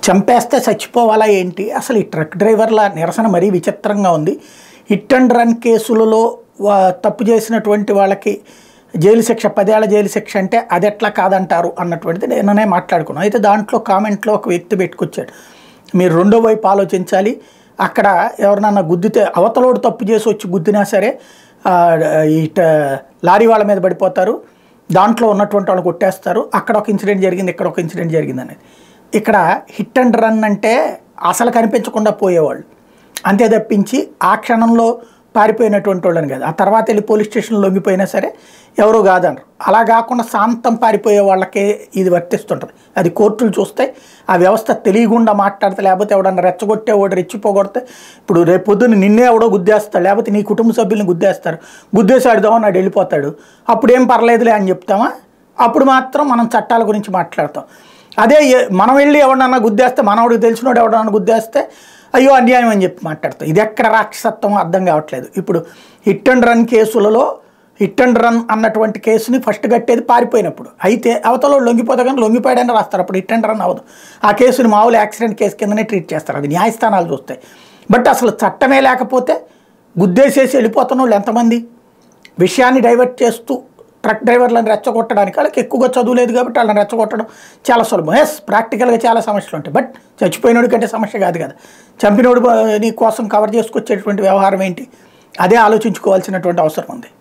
చంపేస్తే చచ్చిపోవాలా ఏంటి అసలు ఈ ట్రక్ డ్రైవర్ల నిరసన మరీ విచిత్రంగా ఉంది హిట్ అండ్ రన్ కేసులలో వా- తప్పు చేసినటువంటి వాళ్ళకి జైలు శిక్ష పదేళ్ల జైలు శిక్ష అంటే అది ఎట్లా కాదంటారు అన్నటువంటిది నేననే మాట్లాడుకున్నాను అయితే దాంట్లో కామెంట్లో ఒక వ్యక్తి పెట్టుకొచ్చాడు మీరు రెండో వైపు ఆలోచించాలి అక్కడ ఎవరినన్నా గుద్దితే అవతలోడు తప్పు చేసి వచ్చి గుద్దినా సరే ఆ, ఇట లారీ వాళ్ళ మీద పడిపోతారు దాంట్లో ఉన్నటువంటి వాళ్ళు కొట్టేస్తారు అక్కడ ఒక ఇన్సిడెంట్ జరిగింది ఇక్కడ ఒక ఇన్సిడెంట్ జరిగింది అనేది ఇక్కడ హిట్ అండ్ రన్ అంటే అసలు కనిపించకుండా పోయేవాళ్ళు అంతే తప్పించి ఆ క్షణంలో పారిపోయినటువంటి వాళ్ళని కాదు ఆ తర్వాత వెళ్ళి పోలీస్ స్టేషన్లో లొంగిపోయినా సరే ఎవరు కాదనరు అలా కాకుండా శాంతం పారిపోయే వాళ్ళకే ఇది వర్తిస్తుంటుంది అది కోర్టులు చూస్తే ఆ వ్యవస్థ తెలియకుండా మాట్లాడితే లేకపోతే ఎవడన్నా రెచ్చగొట్టే వాడు రెచ్చిపోగొడితే ఇప్పుడు రేపు పొద్దున్న నిన్నే ఎవడో గుద్దేస్తాడు లేకపోతే నీ కుటుంబ సభ్యుల్ని గుద్దేస్తారు గుద్దేసి ఆడుదామని నాడు వెళ్ళిపోతాడు అప్పుడేం పర్లేదులే అని చెప్తామా అప్పుడు మాత్రం మనం చట్టాల గురించి మాట్లాడతాం అదే ఏ- మనం వెళ్ళి ఎవడన్నా గుద్దేస్తే మనవాడికి తెలిసినోడు ఎవడన్నా గుద్దేస్తే అయ్యో అన్యాయం అని చెప్పి మాట్లాడతాం ఇది ఎక్కడ రాక్షసత్వం అర్థం కావట్లేదు ఇప్పుడు హిట్ అండ్ రన్ కేసులలో హిట్ అండ్ రన్ అన్నటువంటి కేసుని ఫస్ట్ కట్టేది పారిపోయినప్పుడు అయితే అవతల లొంగిపోతే కానీ లొంగిపోయాడని రాస్తారు అప్పుడు హిట్ అండ్ రన్ అవ్వదు ఆ కేసుని మామూలు యాక్సిడెంట్ కేసు కిందనే ట్రీట్ చేస్తారు అది న్యాయస్థానాలు చూస్తాయి బట్ అసలు చట్టమే లేకపోతే గుద్దేసేసి వెళ్ళిపోతున్న వాళ్ళు ఎంతమంది విషయాన్ని డైవర్ట్ చేస్తూ ట్రక్ డ్రైవర్లను రెచ్చగొట్టడానికి వాళ్ళకి ఎక్కువగా చదువు లేదు కాబట్టి వాళ్ళని రెచ్చగొట్టడం చాలా సులభం ఎస్ ప్రాక్టికల్గా చాలా సమస్యలు ఉంటాయి బట్ చచ్చిపోయినోడి కంటే సమస్య కాదు కదా చంపినోడి ని కోసం కవర్ చేసుకొచ్చేటువంటి వ్యవహారం ఏంటి అదే ఆలోచించుకోవాల్సినటువంటి అవసరం ఉంది